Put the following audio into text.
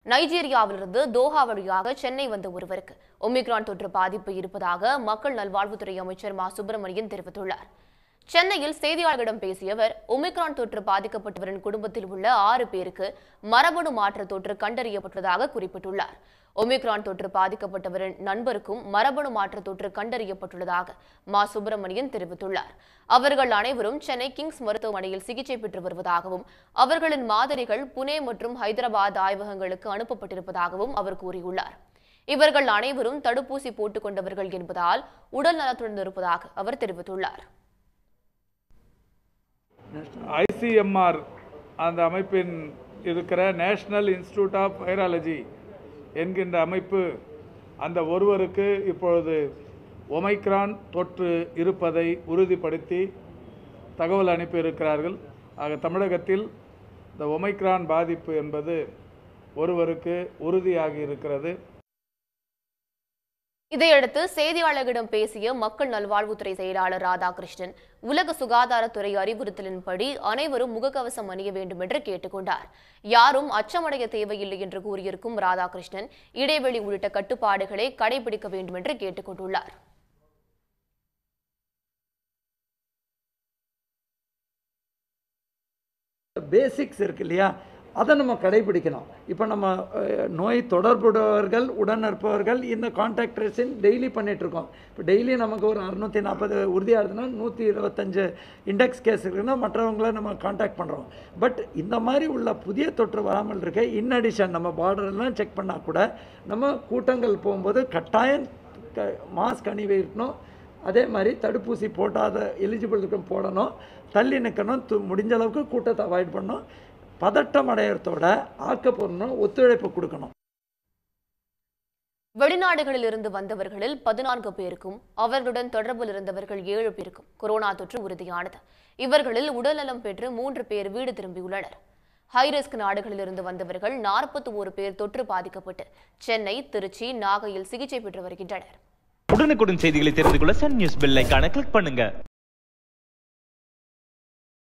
நைஜீரியாவிலிருந்து Doha வழியாக சென்னை வந்த ஒருவருக்கு ஒமிக்ரான் தொற்று பாதிப்பு இருப்பதாக மக்கள் நல்வாழ்வுத்துறை அமைச்சர் மா சுப்பிரமணியன் தெரிவித்துள்ளார் சென்னையில் செய்தியாளர்களிடம் பேசிய அவர் ஒமிக்ரான் தொற்று பாதிக்கப்பட்டவரின் குடும்பத்தில் உள்ள ஆறு பேருக்கு மரபணு மாற்ற தொற்று கண்டறியப்பட்டதாக குறிப்பிட்டுள்ளார் ஒமிக்ரான் தொற்று பாதிக்கப்பட்டவரின் நண்பருக்கும் மரபணு மாற்ற தொற்று கண்டறியப்பட்டுள்ளதாக மா சுப்பிரமணியன் தெரிவித்துள்ளார் அவர்கள் அனைவரும் சென்னை கிங்ஸ் மருத்துவமனையில் சிகிச்சை பெற்று வருவதாகவும் அவர்களின் மாதிரிகள் புனே மற்றும் ஹைதராபாத் ஆய்வகங்களுக்கு அனுப்பப்பட்டிருப்பதாகவும் அவர் கூறியுள்ளார் இவர்கள் அனைவரும் தடுப்பூசி போட்டுக் கொண்டவர்கள் என்பதால் உடல் நலத்துடன் இருப்பதாக அவர் தெரிவித்துள்ளார் ஐசிஎம்ஆர் அந்த அமைப்பின் இருக்கிற நேஷனல் இன்ஸ்டிடியூட் ஆஃப் வைராலஜி என்கின்ற அமைப்பு அந்த ஒருவருக்கு இப்பொழுது ஒமைக்ரான் தொற்று இருப்பதை உறுதிப்படுத்தி தகவல் அனுப்பியிருக்கிறார்கள் ஆக தமிழகத்தில் இந்த ஒமைக்ரான் பாதிப்பு என்பது ஒருவருக்கு உறுதியாகி இருக்கிறது இதையடுத்து செய்தியாளர்களிடம் பேசிய மக்கள் நல்வாழ்வுத்துறை செயலாளர் ராதாகிருஷ்ணன் உலக சுகாதாரத்துறை அறிவுறுத்தலின்படி அனைவரும் முகக்கவசம் அணிய வேண்டும் என்று கேட்டுக்கொண்டார் யாரும் அச்சமடைய தேவையில்லை என்று கூறியிருக்கும் ராதாகிருஷ்ணன் இடைவெளி உள்ளிட்ட கட்டுப்பாடுகளை கடைபிடிக்க வேண்டும் என்று கேட்டுக்கொண்டுள்ளார் பேசிக்ஸ் இருக்கு இல்லையா அதை நம்ம கடைபிடிக்கணும் இப்போ நம்ம அஹ், நோய் தொடர்புடையவர்கள் உடன் இருப்பவர்கள் இந்த கான்டாக்ட் ட்ரேசிங் டெய்லி பண்ணிகிட்ருக்கோம் இப்போ டெய்லி நமக்கு ஒரு அறுநூற்றி நாற்பது உறுதியாக இருந்ததுன்னா நூற்றி இருபத்தஞ்சு இண்டெக்ஸ் கேஸ் இருக்குன்னா மற்றவங்கள நம்ம காண்டாக்ட் பண்ணுறோம் பட் இந்த மாதிரி உள்ள புதிய தொற்று வராமல் இருக்க இன் அடிஷன் நம்ம பார்டர்லாம் செக் பண்ணால் கூட நம்ம கூட்டங்கள் போகும்போது கட்டாயம் க மாஸ்க் அணிவிக்கணும் அதே மாதிரி தடுப்பூசி போட்டாத எலிஜிபிளுக்கு போடணும் தள்ளி நிற்கணும் து முடிஞ்ச அளவுக்கு கூட்டத்தை அவாய்ட் பண்ணணும் பதட்டம் அடையிறதோட ஆக்கப்பூர்ணம் ஒத்துழைப்பு கொடுக்கணும் வெளிநாடுகளில் இருந்து வந்தவர்களில் பதினான்கு பேருக்கும் அவர்களுடன் தொடர்பில் இருந்தவர்கள் ஏழு பேருக்கும் கொரோனா தொற்று உறுதியானது இவர்களில் உடல்நலம் பெற்று மூன்று பேர் வீடு திரும்பியுள்ளனர் ஹைரிஸ்க் நாடுகளிலிருந்து வந்தவர்கள் நாற்பத்தி ஒரு பேர் தொற்று பாதிக்கப்பட்டு சென்னை திருச்சி நாகையில் சிகிச்சை பெற்று வருகின்றனர் உடனுக்குடன் செய்திகளை தெரிந்து கொள்ள சன் நியூஸ் பெல் ஐகானை கிளிக் பண்ணுங்க